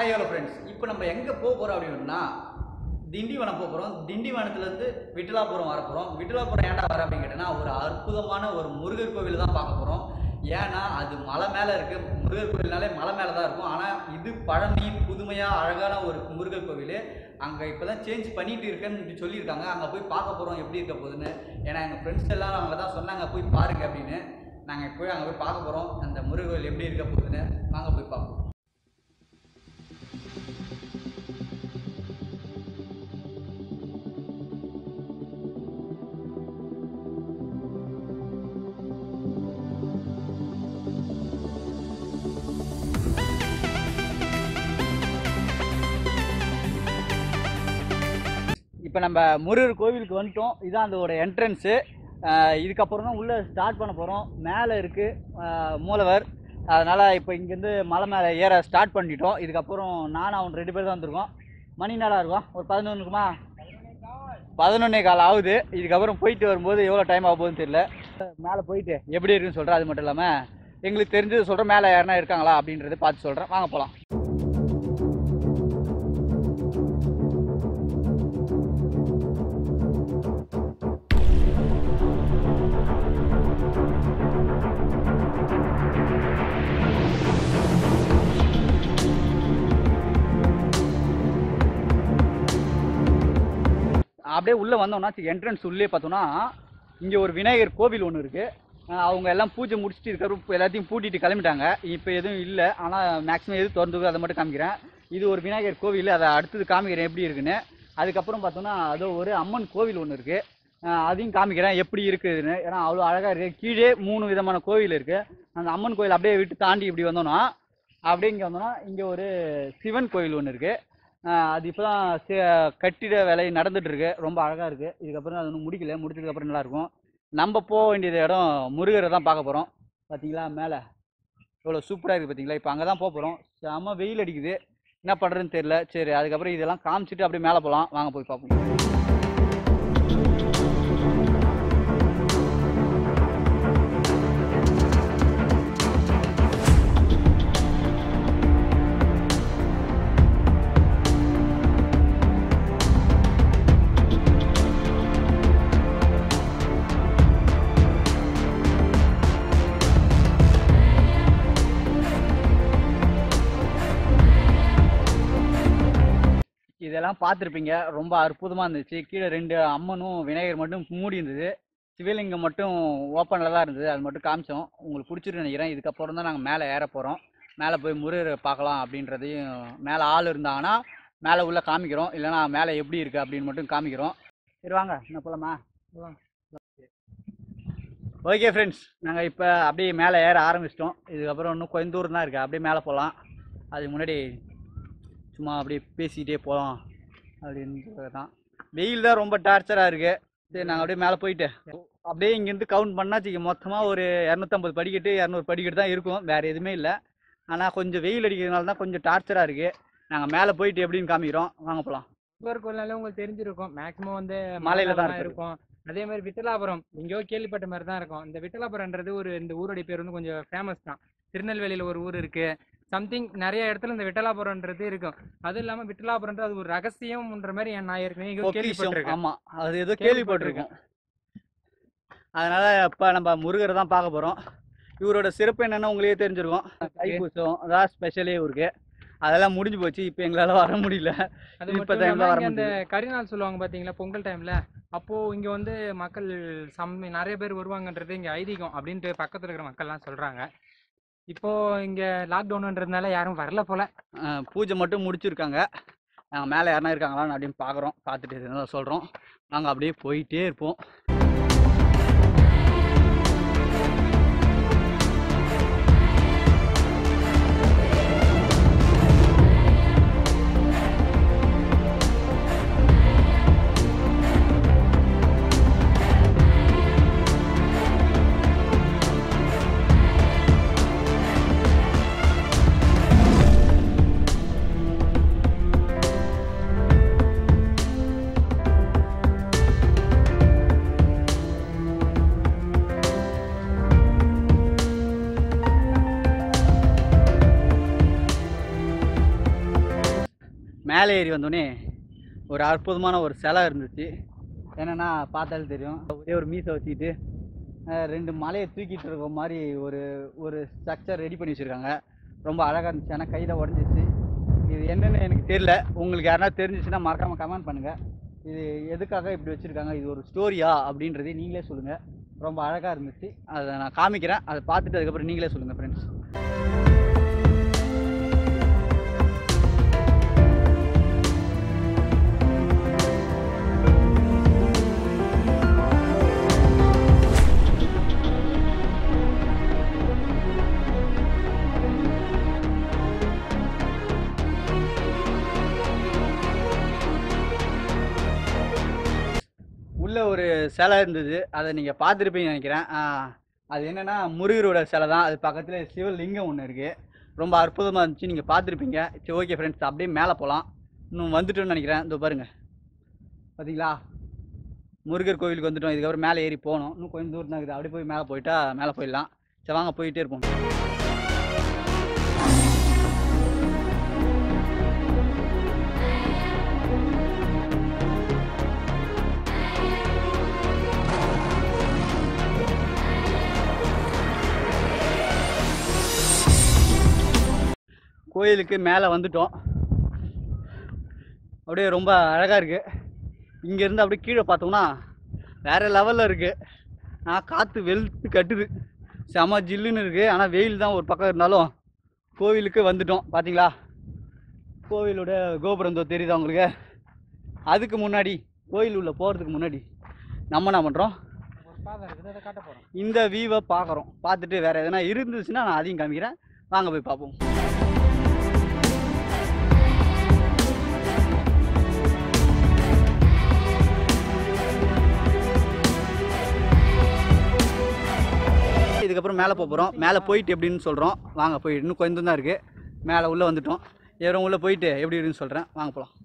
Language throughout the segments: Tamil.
ஹாய் ஹலோ ஃப்ரெண்ட்ஸ் இப்போ நம்ம எங்கே போக போகிறோம் அப்படின்னா திண்டிவனம் போக போகிறோம் திண்டிவனத்துலேருந்து விட்டலாபுரம் வர போகிறோம் விட்டலாபுரம் ஏன்டா வர அப்படின்னு கேட்டோன்னா ஒரு அற்புதமான ஒரு முருகர் கோவில் தான் பார்க்க போகிறோம் ஏன்னா அது மலை மேலே இருக்குது முருகர் கோவில்னாலே மலை மேலே தான் இருக்கும் ஆனால் இது பழனி புதுமையாக அழகான ஒரு முருகர் கோவில் அங்கே இப்போ தான் சேஞ்ச் பண்ணிட்டு இருக்கேன்னு சொல்லியிருக்காங்க அங்கே போய் பார்க்க போகிறோம் எப்படி இருக்க போகுதுன்னு ஏன்னா எங்கள் ஃப்ரெண்ட்ஸ் எல்லாம் அவங்க தான் சொன்னாங்க போய் பாருங்க அப்படின்னு நாங்கள் போய் அங்கே போய் பார்க்க போகிறோம் அந்த முருகர் கோவில் எப்படி இருக்க போகுதுன்னு வாங்க போய் பார்ப்போம் இப்போ நம்ம முருகர் கோவிலுக்கு வந்துட்டோம் இதான் அதோட என்ட்ரன்ஸு இதுக்கப்புறம் தான் உள்ளே ஸ்டார்ட் பண்ண போகிறோம் மேலே இருக்குது மூலவர் அதனால் இப்போ இங்கேருந்து மலை மேலே ஏற ஸ்டார்ட் பண்ணிட்டோம் இதுக்கப்புறம் நானும் அவன் ரெண்டு பேர் தான் வந்திருக்கோம் மணி நேரம் இருக்கும் ஒரு பதினொன்றுக்குமா பதினொன்னே கால் ஆகுது இதுக்கப்புறம் போயிட்டு வரும்போது எவ்வளோ டைம் ஆக போகுதுன்னு தெரியல மேலே போயிட்டு எப்படி இருக்குன்னு சொல்கிறேன் அது மட்டும் இல்லாமல் எங்களுக்கு தெரிஞ்சது சொல்கிறேன் மேலே யாருனா இருக்காங்களா அப்படின்றத பார்த்து சொல்கிறேன் வாங்க போகலாம் அப்படியே உள்ளே வந்தோம்னா என்ட்ரன்ஸ் உள்ளே பார்த்தோம்னா இங்கே ஒரு விநாயகர் கோவில் ஒன்று இருக்குது அவங்க எல்லாம் பூஜை முடிச்சுட்டு இருக்கிற எல்லாத்தையும் பூட்டிட்டு கிளம்பிட்டாங்க இப்போ எதுவும் இல்லை ஆனால் மேக்ஸிமம் எது திறந்து அதை மட்டும் காமிக்கிறேன் இது ஒரு விநாயகர் கோவில் அதை அடுத்தது காமிக்கிறேன் எப்படி இருக்குன்னு அதுக்கப்புறம் பார்த்தோம்னா அதோ ஒரு அம்மன் கோவில் ஒன்று இருக்குது அதையும் காமிக்கிறேன் எப்படி இருக்குதுன்னு ஏன்னா அவ்வளோ அழகாக இருக்குது கீழே மூணு விதமான கோவில் இருக்குது அந்த அம்மன் கோவில் அப்படியே விட்டு தாண்டி இப்படி வந்தோம்னா அப்படியே இங்கே வந்தோம்னா இங்கே ஒரு சிவன் கோவில் ஒன்று இருக்குது ஆஹ் அது இப்போ தான் கட்டிட வேலை நடந்துட்டு இருக்கு ரொம்ப அழகாக இருக்குது இதுக்கப்புறம் அது ஒன்றும் முடிக்கல முடிச்சதுக்கப்புறம் நல்லாயிருக்கும் நம்ம போக வேண்டியது இடம் முருகரை தான் பார்க்க போகிறோம் பார்த்தீங்களா மேலே இவ்வளோ சூப்பராக இருக்குது பார்த்தீங்களா இப்போ அங்கே தான் போக போகிறோம் செம்ம வெயில் அடிக்குது என்ன பண்ணுறதுன்னு தெரியல சரி அதுக்கப்புறம் இதெல்லாம் காமிச்சிட்டு அப்படியே மேலே போகலாம் வாங்க போய் பார்ப்போம் இதெல்லாம் பார்த்துருப்பீங்க ரொம்ப அற்புதமாக இருந்துச்சு கீழே ரெண்டு அம்மனும் விநாயகர் மட்டும் மூடி இருந்தது சிவலிங்கம் மட்டும் ஓப்பனில் தான் இருந்தது அது மட்டும் காமிச்சோம் உங்களுக்கு பிடிச்சிருக்கு நினைக்கிறேன் இதுக்கப்புறம் தான் நாங்கள் மேலே ஏற போகிறோம் மேலே போய் முருகரை பார்க்கலாம் அப்படின்றதையும் மேலே ஆள் இருந்தாங்கன்னா மேலே உள்ள காமிக்கிறோம் இல்லைன்னா மேலே எப்படி இருக்குது அப்படின்னு மட்டும் காமிக்கிறோம் சரி வாங்க என்ன போகலாமா ஓகே ஃப்ரெண்ட்ஸ் நாங்கள் இப்போ அப்படியே மேலே ஏற ஆரம்பிச்சிட்டோம் இதுக்கப்புறம் இன்னும் கொஞ்சம் தூரம் தான் இருக்குது அப்படியே மேலே போகலாம் அதுக்கு முன்னாடி சும்மா அப்படியே பேசிக்கிட்டே போகலாம் அப்படின்றது தான் வெயில் தான் ரொம்ப டார்ச்சராக இருக்குது சரி நாங்கள் அப்படியே மேலே போயிட்டு அப்படியே இங்கேருந்து கவுண்ட் பண்ணாச்சு மொத்தமாக ஒரு இரநூத்தம்பது படிக்கட்டு இரநூறு படிக்கட்டு தான் இருக்கும் வேறு எதுவுமே இல்லை ஆனால் கொஞ்சம் வெயில் அடிக்கிறதுனால தான் கொஞ்சம் டார்ச்சராக இருக்குது நாங்கள் மேலே போயிட்டு எப்படின்னு காமிக்கிறோம் வாங்க போகலாம் முருகர் கோயில்னாலே உங்களுக்கு தெரிஞ்சிருக்கும் மேக்ஸிமம் வந்து மலையில தான் மலையில இருக்கு. இருக்கும் அதே மாதிரி விட்டலாபுரம் எங்கேயோ கேள்விப்பட்ட மாதிரி தான் இருக்கும் இந்த விட்டலாபுரம்ன்றது ஒரு இந்த ஊருடைய பேர் வந்து கொஞ்சம் ஃபேமஸ் தான் திருநெல்வேலியில் ஒரு ஊர் இருக்கு சம்திங் நிறைய இடத்துல இந்த விட்டலாபுரம்ன்றது இருக்கும் அதுவும் இல்லாமல் விட்டலாபுரம்ன்றது அது ஒரு ரகசியம்ன்ற மாதிரி நான் ஏற்கனவே எங்கேயோ பொக்கிஷம் கேள்விப்பட்டிருக்கேன் ஆமாம் அது ஏதோ கேள்விப்பட்டிருக்கோம் அதனால் இப்போ நம்ம முருகரை தான் பார்க்க போகிறோம் இவரோட சிறப்பு என்னன்னு உங்களுக்கே தெரிஞ்சிருக்கும் தைப்பூசம் அதான் ஸ்பெஷலே இவருக்கு அதெல்லாம் முடிஞ்சு போச்சு இப்போ எங்களால் வர முடியல அது இப்ப மட்டும் time இல்லாம தான் வர இங்க அந்த கரிநாள் சொல்லுவாங்க பாத்தீங்களா பொங்கல் டைம்ல அப்போ இங்க வந்து மக்கள் சம் நிறைய பேர் வருவாங்கன்றது இங்க ஐதீகம் அப்படின்ட்டு பக்கத்துல இருக்கிற மக்கள்லாம் சொல்றாங்க இப்போ இங்க லாக்டவுன்ன்றதுனால யாரும் வரல போல அஹ் பூஜை மட்டும் முடிச்சிருக்காங்க நாங்கள் மேலே யாருனா இருக்காங்களான்னு அப்படின்னு பார்க்குறோம் பார்த்துட்டு சொல்கிறோம் நாங்கள் அப்படியே போயிட்டே இருப்போம் மேலே ஏறி வந்தோடனே ஒரு அற்புதமான ஒரு சிலை இருந்துச்சு என்னென்னா பார்த்தாலே தெரியும் ஒரே ஒரு மீசை வச்சுக்கிட்டு அஹ், ரெண்டு மலையை தூக்கிட்டு இருக்க மாதிரி ஒரு ஒரு ஸ்ட்ரக்சர் ரெடி பண்ணி வச்சுருக்காங்க ரொம்ப அழகாக இருந்துச்சு ஆனால் கையில் உடஞ்சிச்சு இது என்னன்னு எனக்கு தெரியல உங்களுக்கு யாருனா தெரிஞ்சிச்சுன்னா மறக்காமல் கமெண்ட் பண்ணுங்கள் இது எதுக்காக இப்படி வச்சுருக்காங்க இது ஒரு ஸ்டோரியா அப்படின்றதை நீங்களே சொல்லுங்கள் ரொம்ப அழகாக இருந்துச்சு அதை நான் காமிக்கிறேன் அதை பார்த்துட்டு அதுக்கப்புறம் நீங்களே சொல்லுங்கள் ஃப்ரெண்ட்ஸ் உள்ள ஒரு சிலை இருந்தது அதை நீங்கள் பார்த்துருப்பீங்கன்னு நினைக்கிறேன் ஆ, அது என்னன்னா முருகரோட சிலை தான் அது பக்கத்தில் சிவலிங்கம் ஒன்று இருக்குது ரொம்ப அற்புதமாக இருந்துச்சு நீங்கள் பார்த்துருப்பீங்க சரி ஓகே ஃப்ரெண்ட்ஸ் அப்படியே மேலே போகலாம் இன்னும் வந்துட்டோம்னு நினைக்கிறேன் இதோ பாருங்க பார்த்தீங்களா முருகர் கோவிலுக்கு வந்துட்டோம் இதுக்கப்புறம் மேலே ஏறி போகணும் இன்னும் கொஞ்சம் தூரம் தான் இருக்குது அப்படியே போய் மேலே போயிட்டா மேலே போயிடலாம் சரி வாங்க போயிட்டே இருப்போம் கோயிலுக்கு மேலே வந்துட்டோம் அப்படியே ரொம்ப அழகாக இருக்குது இங்கேருந்து அப்படியே கீழே பார்த்தோம்னா வேறு லெவலில் இருக்குது நான் காற்று வெளுத்து கட்டுது செம ஜில்லுன்னு இருக்குது ஆனால் வெயில் தான் ஒரு பக்கம் இருந்தாலும் கோவிலுக்கு வந்துட்டோம் பார்த்தீங்களா கோவிலோட கோபுரம் தோ தெரியுதா உங்களுக்கு அதுக்கு முன்னாடி கோயில் உள்ள போகிறதுக்கு முன்னாடி நம்ம என்ன பண்ணுறோம் ஒரு பாதை இருக்குது அதை காட்ட போகிறோம் இந்த வியூவை பார்க்குறோம் பார்த்துட்டு வேறு எதனா இருந்துச்சுன்னா நான் அதையும் காமிக்கிறேன் வாங்க போய் பார்ப்போம் இதுக்கப்புறம் மேலே போக போகிறோம் மேலே போயிட்டு எப்படின்னு சொல்கிறோம் வாங்க போய் இன்னும் கொஞ்சம் தான் இருக்குது மேலே உள்ளே வந்துட்டோம் ஏறும் உள்ளே போயிட்டு எப்படி இருக்குன்னு சொல்கிறேன் வாங்க போகலாம்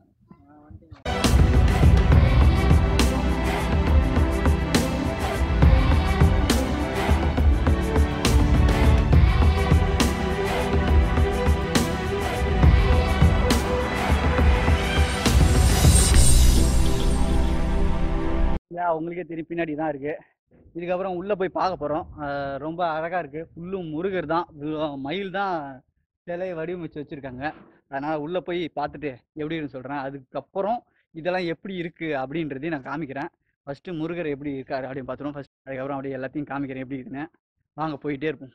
ஏன் உங்களுக்கே தெரியும் பின்னாடி தான் இருக்குது இதுக்கப்புறம் உள்ளே போய் பார்க்க போகிறோம் ரொம்ப அழகாக இருக்குது ஃபுல்லும் முருகர் தான் வு- மயில் தான் சிலையை வடிவமைச்சு வச்சுருக்காங்க அதனால் உள்ளே போய் பார்த்துட்டு எப்படி இருக்குன்னு சொல்கிறேன் அதுக்கப்புறம் இதெல்லாம் எப்படி இருக்குது அப்படின்றதையும் நான் காமிக்கிறேன் ஃபஸ்ட்டு முருகர் எப்படி இருக்காரு அப்படின்னு பார்த்துருவோம் ஃபஸ்ட் அதுக்கப்புறம் அப்படியே எல்லாத்தையும் காமிக்கிறேன் எப்படி இருக்குன்னு வாங்க போயிட்டே இருப்போம்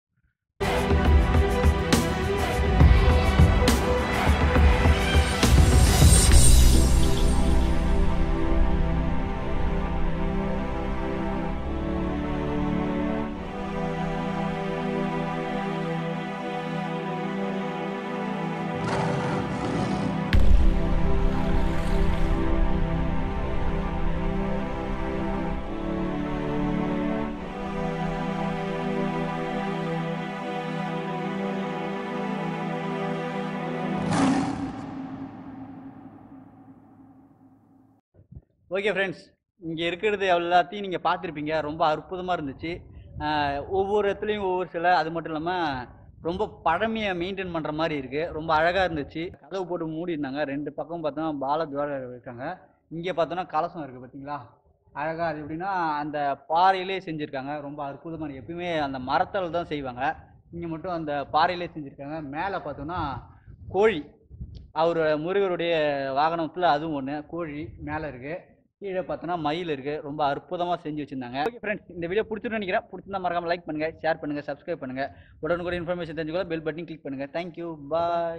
ஓகே ஃப்ரெண்ட்ஸ் இங்கே இருக்கிறது எல்லாத்தையும் நீங்கள் பார்த்துருப்பீங்க ரொம்ப அற்புதமாக இருந்துச்சு ஆஹ் ஒவ்வொரு இடத்துலையும் ஒவ்வொரு சிலை அது மட்டும் இல்லாமல் ரொம்ப பழமையை மெயின்டைன் பண்ணுற மாதிரி இருக்குது ரொம்ப அழகாக இருந்துச்சு கதவு போட்டு மூடி இருந்தாங்க ரெண்டு பக்கம் பார்த்தோன்னா பாலத்வாரம் இருக்காங்க இங்கே பார்த்தோன்னா கலசம் இருக்குது பார்த்தீங்களா அழகாக அது எப்படின்னா அந்த பாறையிலே செஞ்சுருக்காங்க ரொம்ப அற்புதமான எப்பயுமே அந்த மரத்தால் தான் செய்வாங்க இங்கே மட்டும் அந்த பாறையிலே செஞ்சுருக்காங்க மேலே பார்த்தோன்னா கோழி அவர் முருகருடைய வாகனத்தில் அதுவும் ஒன்று கோழி மேலே இருக்குது கீழே பார்த்தோன்னா மயில் இருக்குது ரொம்ப அற்புதமாக செஞ்சு வச்சுருந்தாங்க ஓகே ஃப்ரெண்ட்ஸ் இந்த வீடியோ பிடிச்சிருன்னு நினைக்கிறேன் பிடிச்சிருந்தா மறக்காம லைக் பண்ணுங்கள் ஷேர் பண்ணுங்கள் சப்ஸ்கிரைப் பண்ணுங்கள் உடனுக்குடன் இன்ஃபர்மேஷன் தெரிஞ்சுக்கொள்ள பெல் பட்டன் கிளிக் பண்ணுங்கள் தேங்க்யூ பாய்